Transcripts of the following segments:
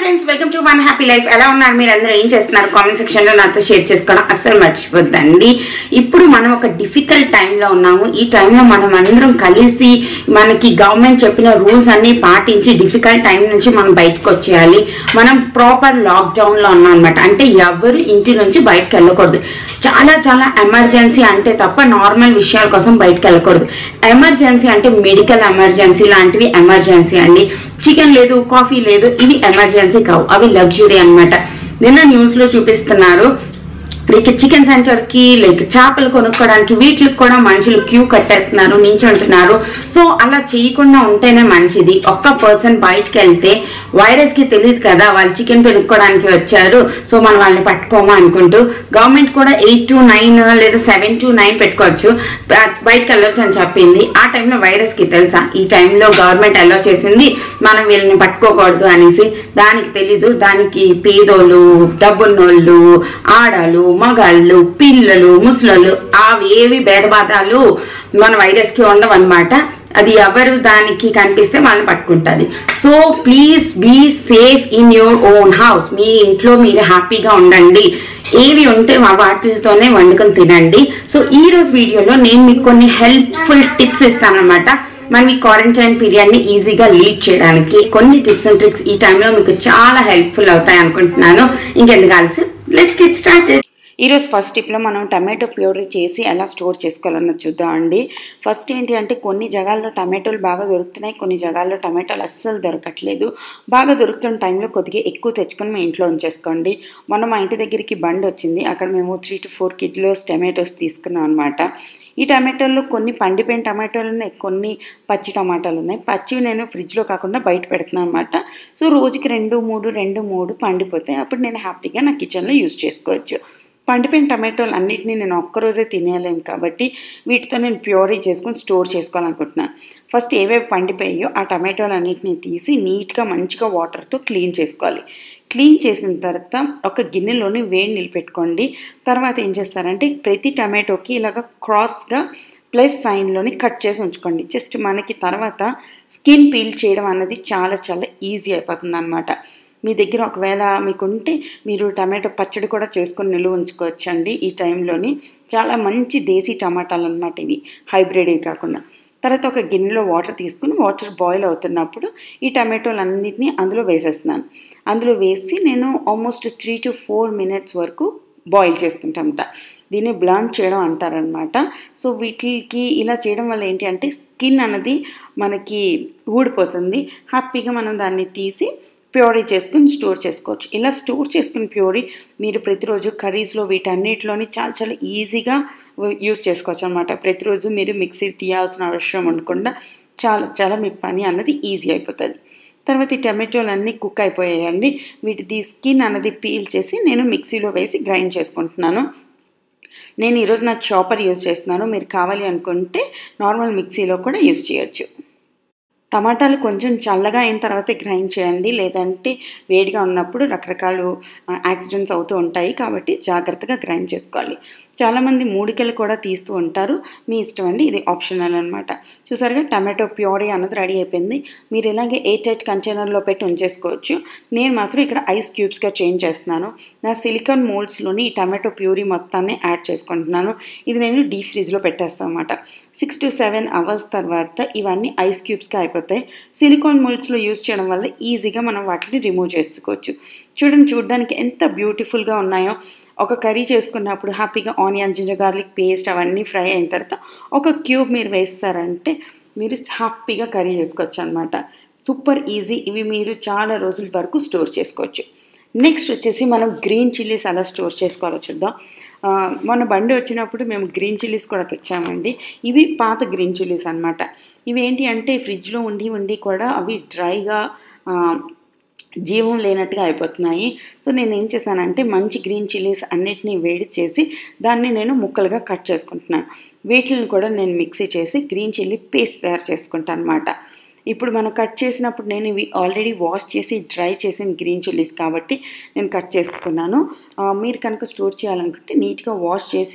friends welcome to one happy life ఎలా ఉన్నారు మీరు అందరూ ఏం చేస్తున్నారు కామెంట్ సెక్షన్ లో నాతో షేర్ చేసుకోవడం అస్సలు మర్చిపోద్దండి ఇప్పుడు మనం ఒక డిఫికల్ట్ టైంలో ఉన్నాము ఈ టైంలో మనం అందరం కలిసి మనకి గవర్నమెంట్ చెప్పిన రూల్స్ అన్ని పాటించి డిఫికల్ట్ టైం నుంచి మనం బయటకు వచ్చేయాలి మనం ప్రాపర్ లాక్డౌన్ లో ఉన్నాం అనమాట అంటే ఎవరు ఇంటి నుంచి బయటకు వెళ్ళకూడదు చాలా చాలా ఎమర్జెన్సీ అంటే తప్ప నార్మల్ విషయాల కోసం బయటకు వెళ్ళకూడదు ఎమర్జెన్సీ అంటే మెడికల్ ఎమర్జెన్సీ లాంటివి ఎమర్జెన్సీ అండి చికెన్ లేదు కాఫీ లేదు ఇవి ఎమర్జెన్సీ కావు అవి లగ్జరీ అన్నమాట నిన్న న్యూస్ లో చూపిస్తున్నారు లైక్ చికెన్ సెంటర్ కి లైక్ చేపలు కొనుక్కోవడానికి వీటికి కూడా మనుషులు క్యూ కట్టేస్తున్నారు నించుంటున్నారు సో అలా చేయకుండా ఉంటేనే మంచిది ఒక్క పర్సన్ బయటకు వెళ్తే వైరస్ కి తెలియదు కదా వాళ్ళు చికెన్ కొనుక్కోవడానికి వచ్చారు సో మనం వాళ్ళని పట్టుకోమా అనుకుంటూ గవర్నమెంట్ కూడా ఎయిట్ టు నైన్ లేదా సెవెన్ టు నైన్ పెట్టుకోవచ్చు బ- బయటకు వెళ్ళొచ్చు అని చెప్పింది ఆ టైంలో వైరస్ కి తెలుసా ఈ టైంలో గవర్నమెంట్ అలో చేసింది మనం వీళ్ళని పట్టుకోకూడదు అనేసి దానికి తెలీదు దానికి పేదోళ్ళు డబ్బున్నోళ్ళు ఆడాలు మగాళ్ళు పిల్లలు ముసలోళ్ళు అవేవి భేదభాదాలు మన వైరస్ కి ఉండవన్నమాట అది ఎవరు దానికి కనిపిస్తే వాళ్ళని పట్టుకుంటుంది so please be safe in your own house మీ ఇంట్లో మీరు హ్యాపీగా ఉండండి ఏవి ఉంటే మా వాటితోనే వండుకొని తినండి సో ఈ రోజు వీడియోలో నేను మీకు కొన్ని హెల్ప్ఫుల్ టిప్స్ ఇస్తానన్నమాట మనం ఈ క్వారంటైన్ పీరియడ్ ని ఈజీగా లీడ్ చేయడానికి కొన్ని టిప్స్ అండ్ ట్రిక్స్ ఈ టైంలో మీకు చాలా హెల్ప్ఫుల్ అవుతాయి అనుకుంటున్నాను ఇంకెందుకు కలిసి లెట్స్ గెట్ స్టార్ట్ ఈరోజు ఫస్ట్ టిప్లో మనం టమాటో ప్యూరీ చేసి ఎలా స్టోర్ చేసుకోవాలన్నది చూద్దామండి ఫస్ట్ ఏంటి అంటే కొన్ని జగాల్లో టమాటోలు బాగా దొరుకుతున్నాయి కొన్ని జగాల్లో టమాటోలు అస్సలు దొరకట్లేదు బాగా దొరుకుతున్న టైంలో కొద్దిగా ఎక్కువ తెచ్చుకొని మీ ఇంట్లో ఉంచేసుకోండి మొన్న మా ఇంటి దగ్గరికి బండి వచ్చింది అక్కడ మేము three to four kilos tomatoes తీసుకున్నాం అనమాట ఈ టమాటోల్లో కొన్ని పండిపోయిన టమాటోలు ఉన్నాయి కొన్ని పచ్చి టమాటాలు ఉన్నాయి పచ్చివి నేను ఫ్రిడ్జ్లో కాకుండా బయట పెడుతున్నాను అనమాట సో రోజుకి రెండు మూడు రెండు మూడు పండిపోతాయి అప్పుడు నేను హ్యాపీగా నా కిచెన్లో యూజ్ చేసుకోవచ్చు పండిపోయిన టమాటోలు అన్నిటిని నేను ఒక్కరోజే తినేయలేము కాబట్టి వీటితో నేను ప్యూరీ చేసుకొని స్టోర్ చేసుకోవాలనుకుంటున్నాను ఫస్ట్ ఏవేవి పండిపోయాయో ఆ టమాటోలు అన్నిటిని తీసి నీట్గా మంచిగా వాటర్తో క్లీన్ చేసుకోవాలి క్లీన్ చేసిన తర్వాత ఒక గిన్నెలోని వేడి నిలబెట్టుకోండి తర్వాత ఏం చేస్తారంటే ప్రతి టమాటోకి ఇలాగ క్రాస్గా ప్లస్ సైన్లోని కట్ చేసి ఉంచుకోండి జస్ట్ మనకి తర్వాత స్కిన్ పీల్ చేయడం అన్నది చాలా చాలా ఈజీ అయిపోతుంది అనమాట మీ దగ్గర ఒకవేళ మీకు ఉంటే మీరు టమాటో పచ్చడి కూడా చేసుకొని నిలువ ఉంచుకోవచ్చండి ఈ టైంలోని చాలా మంచి దేశీ టమాటాలు అనమాట ఇవి హైబ్రిడ్ ఇవి కాకుండా తర్వాత ఒక గిన్నెలో వాటర్ తీసుకుని వాటర్ బాయిల్ అవుతున్నప్పుడు ఈ టమాటోలన్నింటినీ అందులో వేసేస్తున్నాను అందులో వేసి నేను almost three to four minutes వరకు బాయిల్ చేసుకుంటామట దీన్ని బ్లాండ్ చేయడం అంటారనమాట సో వీటికి ఇలా చేయడం వల్ల ఏంటి అంటే స్కిన్ అన్నది మనకి ఊడిపోతుంది హ్యాపీగా మనం దాన్ని తీసి ప్యూరీ చేసుకుని స్టోర్ చేసుకోవచ్చు ఇలా స్టోర్ చేసుకుని ప్యూరీ మీరు ప్రతిరోజు కర్రీస్లో వీటన్నిటిలోని చాలా చాలా ఈజీగా యూస్ చేసుకోవచ్చు అనమాట ప్రతిరోజు మీరు మిక్సీ తీయాల్సిన అవసరం ఉండకుండా చాలా చాలా మీ పని అన్నది ఈజీ అయిపోతుంది తర్వాత ఈ టమాటోలు అన్నీ కుక్ అయిపోయాయండి వీటి స్కిన్ అన్నది పీల్ చేసి నేను మిక్సీలో వేసి గ్రైండ్ చేసుకుంటున్నాను నేను ఈరోజు నా చాపర్ యూజ్ చేస్తున్నాను మీరు కావాలి అనుకుంటే నార్మల్ మిక్సీలో కూడా యూజ్ చేయొచ్చు టమాటాలు కొంచెం చల్లగా అయిన తర్వాత గ్రైండ్ చేయండి లేదంటే వేడిగా ఉన్నప్పుడు రకరకాల యాక్సిడెంట్స్ అవుతూ ఉంటాయి కాబట్టి జాగ్రత్తగా గ్రైండ్ చేసుకోవాలి చాలామంది మూడికలు కూడా తీస్తూ ఉంటారు మీ ఇష్టం అండి ఇది ఆప్షనల్ అనమాట చూసారుగా టమాటో ప్యూరీ అన్నది రెడీ అయిపోయింది మీరు ఇలాగే ఎయిట్ ఎయిట్ కంటైనర్లో పెట్టి ఉంచేసుకోవచ్చు నేను మాత్రం ఇక్కడ ఐస్ క్యూబ్స్గా చేంజ్ చేస్తున్నాను నా సిలికాన్ మోల్డ్స్లోని ఈ టమాటో ప్యూరీ మొత్తాన్ని యాడ్ చేసుకుంటున్నాను ఇది నేను డీప్ ఫ్రిడ్జ్లో పెట్టేస్తాను అనమాట సిక్స్ టు సెవెన్ అవర్స్ తర్వాత ఇవన్నీ ఐస్ క్యూబ్స్గా అయిపోతాయి సిలికాన్ మోల్డ్స్లో యూస్ చేయడం వల్ల ఈజీగా మనం వాటిని రిమూవ్ చేసుకోవచ్చు చూడండి చూడడానికి ఎంత బ్యూటిఫుల్గా ఉన్నాయో ఒక కర్రీ చేసుకున్నప్పుడు హ్యాపీగా ఆనియన్ జింజర్ గార్లిక్ పేస్ట్ అవన్నీ ఫ్రై అయిన తర్వాత ఒక క్యూబ్ మీరు వేస్తారంటే మీరు హ్యాపీగా కర్రీ చేసుకోవచ్చు అనమాట సూపర్ ఈజీ ఇవి మీరు చాలా రోజుల వరకు స్టోర్ చేసుకోవచ్చు నెక్స్ట్ వచ్చేసి మనం గ్రీన్ చిల్లీస్ ఎలా స్టోర్ చేసుకోవాలో చూద్దాం ఆ, మొన్న బండి వచ్చినప్పుడు మేము గ్రీన్ చిల్లీస్ కూడా తెచ్చామండి ఇవి పాత గ్రీన్ చిల్లీస్ అనమాట ఇవి ఏంటి అంటే ఫ్రిడ్జ్లో ఉండి ఉండి కూడా అవి డ్రైగా ఆ, జీవం లేనట్టుగా అయిపోతున్నాయి సో నేను ఏం చేశానంటే మంచి గ్రీన్ చిల్లీస్ అన్నిటినీ వేడి చేసి దాన్ని నేను ముక్కలుగా కట్ చేసుకుంటున్నాను వీటిని కూడా నేను మిక్సీ చేసి గ్రీన్ చిల్లీ పేస్ట్ తయారు చేసుకుంటాను అనమాట ఇప్పుడు మనం కట్ చేసినప్పుడు నేను ఇవి ఆల్రెడీ వాష్ చేసి డ్రై చేసిన గ్రీన్ చిల్లీస్ కాబట్టి నేను కట్ చేసుకున్నాను ఆ, మీరు కనుక స్టోర్ చేయాలనుకుంటే నీట్గా వాష్ చేసి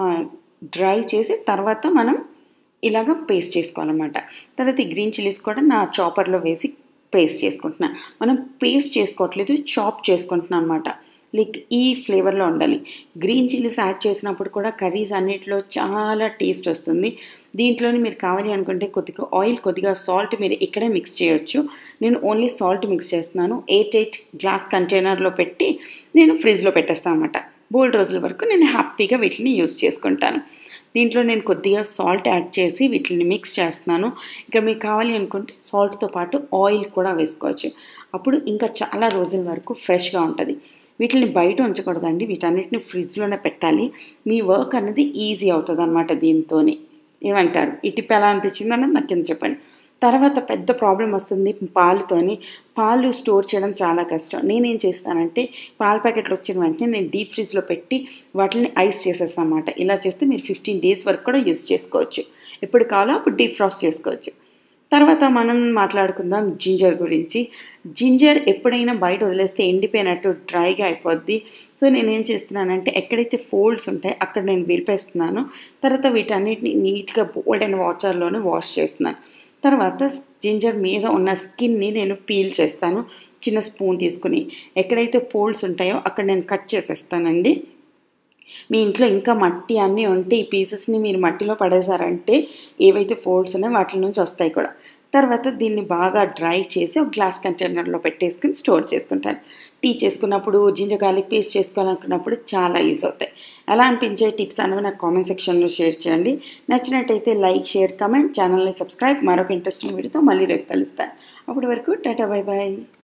డ్రై చేసి తర్వాత మనం ఇలాగ పేస్ట్ చేసుకోవాలన్నమాట తర్వాత ఈ గ్రీన్ చిల్లీస్ కూడా నా చాపర్లో వేసి పేస్ట్ చేసుకుంటున్నాను మనం పేస్ట్ చేసుకోవట్లేదు చాప్ చేసుకుంటున్నాం అనమాట లైక్ ఈ ఫ్లేవర్లో ఉండాలి గ్రీన్ చిల్లీస్ యాడ్ చేసినప్పుడు కూడా కర్రీస్ అన్నిటిలో చాలా టేస్ట్ వస్తుంది దీంట్లోని మీరు కావాలి అనుకుంటే కొద్దిగా ఆయిల్ కొద్దిగా సాల్ట్ మీరు ఇక్కడే మిక్స్ చేయొచ్చు నేను ఓన్లీ సాల్ట్ మిక్స్ చేస్తున్నాను ఎయిట్ ఎయిట్ గ్లాస్ కంటైనర్లో పెట్టి నేను ఫ్రిడ్జ్లో పెట్టేస్తాను అనమాట బోల్డ్ రోజుల వరకు నేను హ్యాపీగా వీటిని యూస్ చేసుకుంటాను దీంట్లో నేను కొద్దిగా సాల్ట్ యాడ్ చేసి వీటిని మిక్స్ చేస్తున్నాను ఇక్కడ మీకు కావాలి అనుకుంటే సాల్ట్తో పాటు ఆయిల్ కూడా వేసుకోవచ్చు అప్పుడు ఇంకా చాలా రోజుల వరకు ఫ్రెష్గా ఉంటుంది వీటిని బయట ఉంచకూడదండి వీటన్నిటిని ఫ్రిడ్జ్లోనే పెట్టాలి మీ వర్క్ అనేది ఈజీ అవుతుంది అనమాట దీంతోని ఏమంటారు ఈ టిప్ ఎలా అనిపించింది అన్నది నాకు కింద చెప్పండి తర్వాత పెద్ద ప్రాబ్లం వస్తుంది పాలుతోని పాలు స్టోర్ చేయడం చాలా కష్టం నేనేం చేస్తానంటే పాల ప్యాకెట్లు వచ్చిన వెంటనే నేను డీప్ ఫ్రిడ్జ్లో పెట్టి వాటిని ఐస్ చేసేస్తాను అనమాట ఇలా చేస్తే మీరు ఫిఫ్టీన్ డేస్ వరకు కూడా యూస్ చేసుకోవచ్చు ఎప్పుడు కావాలో అప్పుడు డీప్ ఫ్రాస్ట్ చేసుకోవచ్చు తర్వాత మనం మాట్లాడుకుందాం జింజర్ గురించి జింజర్ ఎప్పుడైనా బయట వదిలేస్తే ఎండిపోయినట్టు డ్రైగా అయిపోద్ది సో నేను ఏం చేస్తున్నానంటే ఎక్కడైతే ఫోల్డ్స్ ఉంటాయి అక్కడ నేను విరిపేస్తున్నాను తర్వాత వీటన్నిటిని నీట్గా బోల్డ్ అండ్ వాటర్లోనే వాష్ చేస్తున్నాను తర్వాత జింజర్ మీద ఉన్న స్కిన్ని నేను పీల్ చేస్తాను చిన్న స్పూన్ తీసుకుని ఎక్కడైతే ఫోల్డ్స్ ఉంటాయో అక్కడ నేను కట్ చేసేస్తానండి మీ ఇంట్లో ఇంకా మట్టి అన్నీ ఉంటే ఈ పీసెస్ని మీరు మట్టిలో పడేశారంటే ఏవైతే ఫోల్డ్స్ ఉన్నాయో వాటి నుంచి వస్తాయి కూడా తర్వాత దీన్ని బాగా డ్రై చేసి ఒక గ్లాస్ కంటైనర్లో పెట్టేసుకుని స్టోర్ చేసుకుంటాను టీ చేసుకున్నప్పుడు జింజర్ గార్లిక్ పేస్ట్ చేసుకోవాలనుకున్నప్పుడు చాలా ఈజీ అవుతాయి ఎలా అనిపించే టిప్స్ అనేవి నాకు కామెంట్ సెక్షన్లో షేర్ చేయండి నచ్చినట్టయితే లైక్ షేర్ కమెంట్ ఛానల్ని సబ్స్క్రైబ్ మరొక ఇంట్రెస్టింగ్ వీడియోతో మళ్ళీ రేపు కలుస్తాను అప్పటి వరకు టాటా బై బాయ్